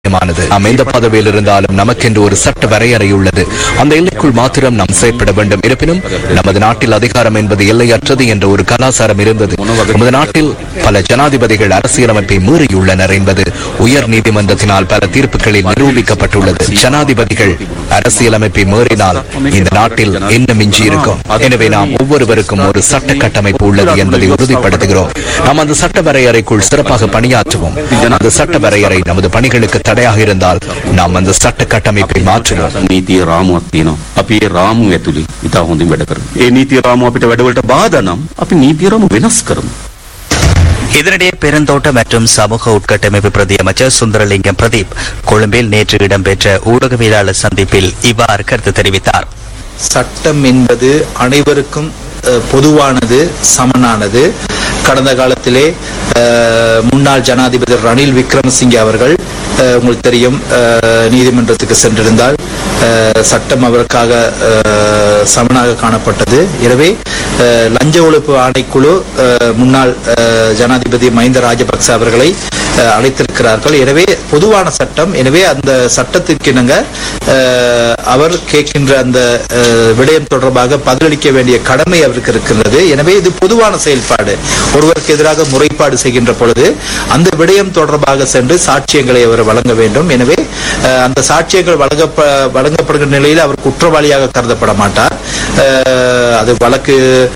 முக்கியமானது நாம் எந்த பதவியில் இருந்தாலும் நமக்கென்று ஒரு சட்ட வரையறை உள்ளது அந்த எல்லைக்குள் மாத்திரம் நாம் செயற்பட வேண்டும் இருப்பினும் நமது நாட்டில் அதிகாரம் என்பது எல்லையற்றது என்ற ஒரு கலாச்சாரம் இருந்தது நமது நாட்டில் பல ஜனாதிபதிகள் அரசியலமைப்பை மீறியுள்ளனர் என்பது உயர் நீதிமன்றத்தினால் பல தீர்ப்புகளில் நிரூபிக்கப்பட்டுள்ளது ஜனாதிபதிகள் அரசியலமைப்பை மீறினால் இந்த நாட்டில் என்ன மிஞ்சி இருக்கும் எனவே நாம் ஒவ்வொருவருக்கும் ஒரு சட்ட கட்டமைப்பு உள்ளது என்பதை உறுதிப்படுத்துகிறோம் நாம் அந்த சட்ட வரையறைக்குள் சிறப்பாக பணியாற்றுவோம் அந்த சட்ட வரையறை நமது பணிகளுக்கு தடையாக இருந்தால் நாம் அந்த சட்ட கட்டமைப்பை மாற்றுவோம் නීතිය රාමුවක් තියෙනවා. අපි ඒ රාමුව ඇතුළේ ඉතා හොඳින් වැඩ කරමු. ඒ නීතිය රාමුව අපිට වැඩවලට බාධා නම් අපි නීතිය රාමුව වෙනස් කරමු. இதனிடையே பெருந்தோட்ட மற்றும் சமூக உட்கட்டமைப்பு பிரதி அமைச்சர் சுந்தரலிங்கம் பிரதீப் கொழும்பில் நேற்று இடம்பெற்ற ஊடகவியலாளர் சந்திப்பில் இவ்வாறு கருத்து தெரிவித்தார் சட்டம் என்பது அனைவருக்கும் அஹ், பொதுவானது சமனானது கடந்த காலத்திலே அஹ், முன்னாள் ஜனாதிபதி ரணில் விக்ரமசிங்கே அவர்கள் அஹ், உங்களுக்கு தெரியும் அஹ், நீதிமன்றத்துக்கு சென்றிருந்தால் அஹ், சட்டம் அவருக்காக அஹ், சமனாக காணப்பட்டது எனவே அஹ், லஞ்ச ஒழிப்பு ஆணைக்குழு அஹ், முன்னாள் அஹ், ஜனாதிபதி மஹிந்த ராஜபக்ச அவர்களை அஹ், அழைத்திருக்கிறார்கள் எனவே பொதுவான சட்டம் எனவே அந்த சட்டத்திற்கு இணங்க அஹ், அவர் கேட்கின்ற அந்த அஹ், விடயம் தொடர்பாக பதிலளிக்க வேண்டிய கடமை அவருக்கு இருக்கின்றது எனவே இது பொதுவான செயல்பாடு ஒருவருக்கு எதிராக முறைப்பாடு செய்கின்ற பொழுது அந்த விடயம் தொடர்பாக சென்று சாட்சியங்களை அவர் வழங்க வேண்டும் எனவே அஹ், அந்த சாட்சியங்கள் வழங்கப்ப வழங்கப்படுகிற நிலையில் அவர் குற்றவாளியாக கருதப்பட மாட்டார் அஹ், அது வழக்கு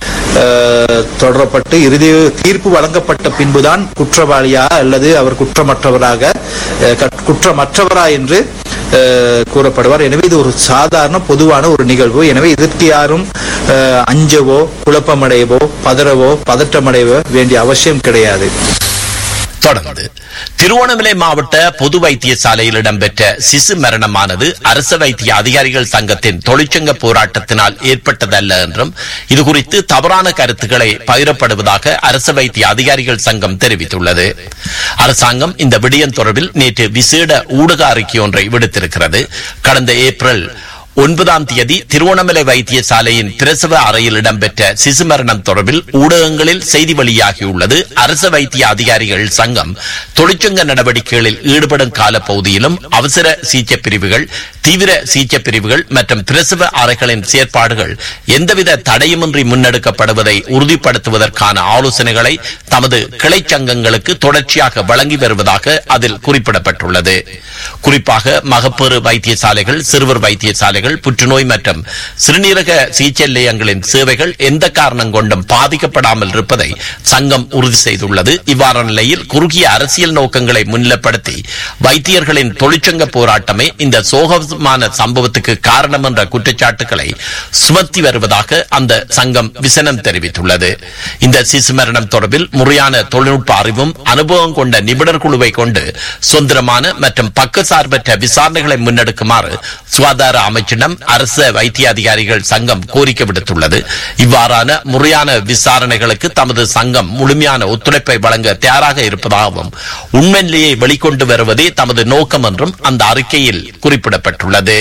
அஹ், தொடரப்பட்டு இறுதி தீர்ப்பு வழங்கப்பட்ட பின்புதான் குற்றவாளியா அல்லது அவர் குற்றமற்றவராக அஹ், கட்- குற்றமற்றவரா என்று அஹ், கூறப்படுவார் எனவே இது ஒரு சாதாரண பொதுவான ஒரு நிகழ்வு எனவே இதற்கு யாரும் அஹ், அஞ்சவோ குழப்பமடையவோ பதறவோ பதற்றமடையவோ வேண்டிய அவசியம் கிடையாது தொடர்ந்து திருவோணமலை மாவட்ட பொது வைத்தியசாலையில் இடம்பெற்ற சிசு மரணமானது அரசு வைத்திய அதிகாரிகள் சங்கத்தின் தொழிற்சங்க போராட்டத்தினால் ஏற்பட்டதல்ல என்றும் இதுகுறித்து தவறான கருத்துக்களை பகிரப்படுவதாக அரசு வைத்திய அதிகாரிகள் சங்கம் தெரிவித்துள்ளது அரசாங்கம் இந்த விடயம் தொடர்பில் நேற்று விசேட ஊடக அறிக்கை ஒன்றை விடுத்திருக்கிறது கடந்த ஏப்ரல் ஒன்பதாம் தேதி திருவோணமலை வைத்தியசாலையின் பிரசவ அறையில் இடம்பெற்ற சிசு மரணம் தொடர்பில் ஊடகங்களில் செய்தி வெளியாகியுள்ளது அரசு வைத்திய அதிகாரிகள் சங்கம் தொழிற்சங்க நடவடிக்கைகளில் ஈடுபடும் காலப்பகுதியிலும் அவசர சிகிச்சை பிரிவுகள் தீவிர சிகிச்சை பிரிவுகள் மற்றும் பிரசவ அறைகளின் செயற்பாடுகள் எந்தவித தடையுமின்றி முன்னெடுக்கப்படுவதை உறுதிப்படுத்துவதற்கான ஆலோசனைகளை தமது கிளை சங்கங்களுக்கு தொடர்ச்சியாக வழங்கி வருவதாக அதில் குறிப்பிடப்பட்டுள்ளது குறிப்பாக மகப்பேறு வைத்தியசாலைகள் சிறுவர் வைத்தியசாலைகள் புற்றுநோய் மற்றும் சிறுநீரக சிகிச்சை நிலையங்களின் சேவைகள் எந்த காரணம் கொண்டும் பாதிக்கப்படாமல் இருப்பதை சங்கம் உறுதி செய்துள்ளது இவ்வாறான நிலையில் குறுகிய அரசியல் நோக்கங்களை முன்னிலைப்படுத்தி வைத்தியர்களின் தொழிற்சங்க போராட்டமே இந்த சோகமான சம்பவத்துக்கு காரணம் என்ற குற்றச்சாட்டுகளை சுமத்தி வருவதாக அந்த சங்கம் விசனம் தெரிவித்துள்ளது இந்த சிசு மரணம் தொடர்பில் முறையான தொழில்நுட்ப அறிவும் அனுபவம் கொண்ட நிபுணர் குழுவை கொண்டு சுதந்திரமான மற்றும் பக்கசார்பற்ற விசாரணைகளை முன்னெடுக்குமாறு சுகாதார அமைச்சிடம் அரசு வைத்திய அதிகாரிகள் சங்கம் கோரிக்கை விடுத்துள்ளது இவ்வாறான முறையான விசாரணைகளுக்கு தமது சங்கம் முழுமையான ஒத்துழைப்பை வழங்க தயாராக இருப்பதாகவும் உண்மையிலேயே வெளிக்கொண்டு வருவதே தமது நோக்கம் என்றும் அந்த அறிக்கையில் குறிப்பிடப்பட்டுள்ளது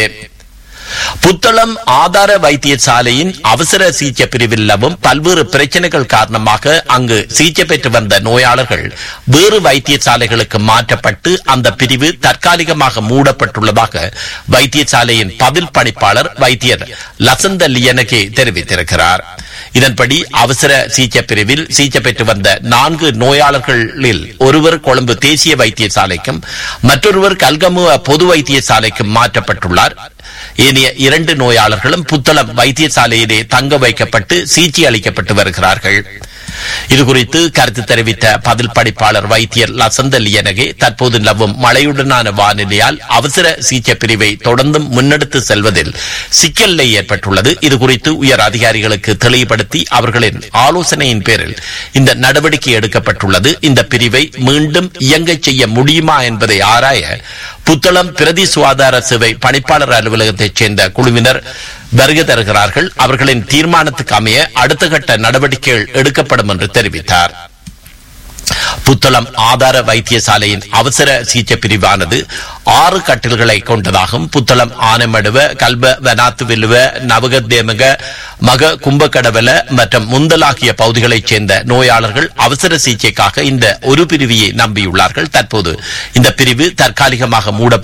புத்தளம் ஆதார வைத்தியசாலையின் அவசர சிகிச்சை பிரிவில் நிலவும் பல்வேறு பிரச்சனைகள் காரணமாக அங்கு சிகிச்சை பெற்று வந்த நோயாளர்கள் வேறு வைத்தியசாலைகளுக்கு மாற்றப்பட்டு அந்த பிரிவு தற்காலிகமாக மூடப்பட்டுள்ளதாக வைத்தியசாலையின் பதில் பணிப்பாளர் வைத்தியர் லசந்த லியனகே தெரிவித்திருக்கிறார் இதன்படி அவசர சிகிச்சை பிரிவில் சிகிச்சை பெற்று வந்த நான்கு நோயாளர்களில் ஒருவர் கொழும்பு தேசிய வைத்தியசாலைக்கும் மற்றொருவர் கல்கமுவ பொது வைத்தியசாலைக்கும் மாற்றப்பட்டுள்ளார் ஏனைய இரண்டு நோயாளர்களும் புத்தளம் வைத்தியசாலையிலே தங்க வைக்கப்பட்டு சிகிச்சை அளிக்கப்பட்டு வருகிறார்கள் இதுகுறித்து கருத்து தெரிவித்த பதில் படிப்பாளர் வைத்தியர் லசந்த லியனகே தற்போது நிலவும் மழையுடனான வானிலையால் அவசர சிகிச்சை பிரிவை தொடர்ந்தும் முன்னெடுத்து செல்வதில் சிக்கல் நிலை ஏற்பட்டுள்ளது இதுகுறித்து உயர் அதிகாரிகளுக்கு தெளிவுபடுத்தி அவர்களின் ஆலோசனையின் பேரில் இந்த நடவடிக்கை எடுக்கப்பட்டுள்ளது இந்த பிரிவை மீண்டும் இயங்கச் செய்ய முடியுமா என்பதை ஆராய புத்தளம் பிரதி சுகாதார சேவை பணிப்பாளர் அலுவலகத்தைச் சேர்ந்த குழுவினர் வருகை தருகிறார்கள் அவர்களின் தீர்மானத்துக்கு அமைய அடுத்த கட்ட நடவடிக்கைகள் எடுக்கப்படும் என்று தெரிவித்தார் புத்தளம் ஆதார வைத்தியசாலையின் அவசர சிகிச்சை பிரிவானது ஆறு கட்டில்களை கொண்டதாகவும் புத்தளம் ஆனைமடுவ கல்ப வனாத்து வில்லுவ நவகத்தேமக மக கும்பகடவல மற்றும் முந்தல் ஆகிய பகுதிகளைச் சேர்ந்த நோயாளர்கள் அவசர சிகிச்சைக்காக இந்த ஒரு பிரிவியை நம்பியுள்ளார்கள் தற்போது இந்த பிரிவு தற்காலிகமாக மூட